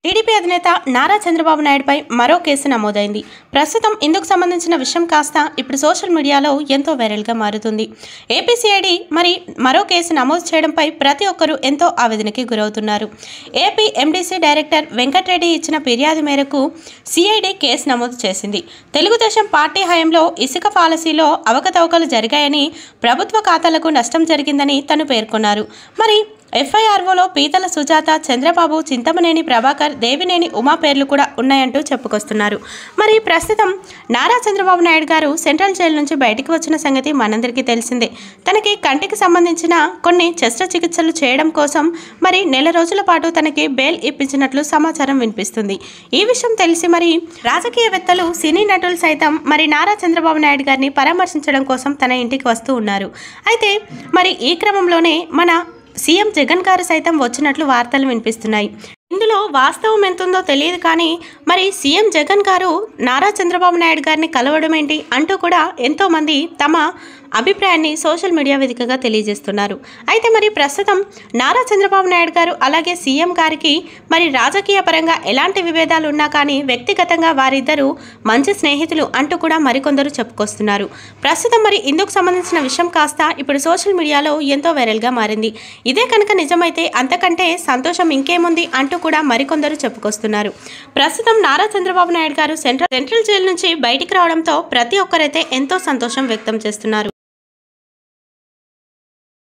TDP అధినేత నారా చంద్రబాబు నాయుడుపై మరో case నమోదైంది ప్రస్తుతం ఇందుకు సంబంధించిన విషయం కాస్త ఇప్పుడు సోషల్ మీడియాలో ఎంతో వైరల్గా మారుతుంది ఏపీసీఐడి మరి మరో కేసు నమోదు చేయడంపై ప్రతి ఒక్కరూ ఎంతో ఆవేదనకి గురవుతున్నారు ఏపీ ఎండీసీ డైరెక్టర్ వెంకటరెడ్డి ఇచ్చిన ఫిర్యాదు మేరకు సిఐడి కేసు నమోదు చేసింది తెలుగుదేశం పార్టీ హయాంలో ఇసుక పాలసీలో అవకతవకలు జరిగాయని ప్రభుత్వ ఖాతాలకు నష్టం జరిగిందని తను పేర్కొన్నారు మరి ఎఫ్ఐఆర్ఓలో పీతల సుజాత చంద్రబాబు చింతమనేని ప్రభాకర్ దేవినేని ఉమా పేర్లు కూడా ఉన్నాయంటూ చెప్పుకొస్తున్నారు మరి ప్రస్తుతం నారా చంద్రబాబు నాయుడు గారు సెంట్రల్ జైలు నుంచి బయటికి వచ్చిన సంగతి మనందరికీ తెలిసిందే తనకి కంటికి సంబంధించిన కొన్ని శస్త్రచికిత్సలు చేయడం కోసం మరి నెల రోజుల పాటు తనకి బెయిల్ ఇప్పించినట్లు సమాచారం వినిపిస్తుంది ఈ విషయం తెలిసి మరి రాజకీయవేత్తలు సినీ నటులు సైతం మరి నారా చంద్రబాబు నాయుడు గారిని పరామర్శించడం కోసం తన ఇంటికి వస్తూ ఉన్నారు అయితే మరి ఈ క్రమంలోనే మన సీఎం జగన్ గారు సైతం వచ్చినట్లు వార్తలు వినిపిస్తున్నాయి ఇందులో వాస్తవం ఎంతుందో తెలియదు కానీ మరి సీఎం జగన్ గారు నారా చంద్రబాబు నాయుడు గారిని కలవడం ఏంటి అంటూ కూడా ఎంతోమంది తమ అభిప్రాయాన్ని సోషల్ మీడియా వేదికగా తెలియజేస్తున్నారు అయితే మరి ప్రస్తుతం నారా చంద్రబాబు నాయుడు గారు అలాగే సీఎం గారికి మరి రాజకీయ పరంగా ఎలాంటి విభేదాలు ఉన్నా కానీ వ్యక్తిగతంగా వారిద్దరూ మంచి స్నేహితులు అంటూ కూడా మరికొందరు చెప్పుకొస్తున్నారు ప్రస్తుతం మరి ఇందుకు సంబంధించిన విషయం కాస్త ఇప్పుడు సోషల్ మీడియాలో ఎంతో వైరల్గా మారింది ఇదే కనుక నిజమైతే అంతకంటే సంతోషం ఇంకేముంది అంటూ కూడా మరికొందరు చెప్పుకొస్తున్నారు ప్రస్తుతం నారా చంద్రబాబు నాయుడు గారు సెంట్రల్ సెంట్రల్ జైలు నుంచి బయటికి రావడంతో ప్రతి ఒక్కరైతే ఎంతో సంతోషం వ్యక్తం చేస్తున్నారు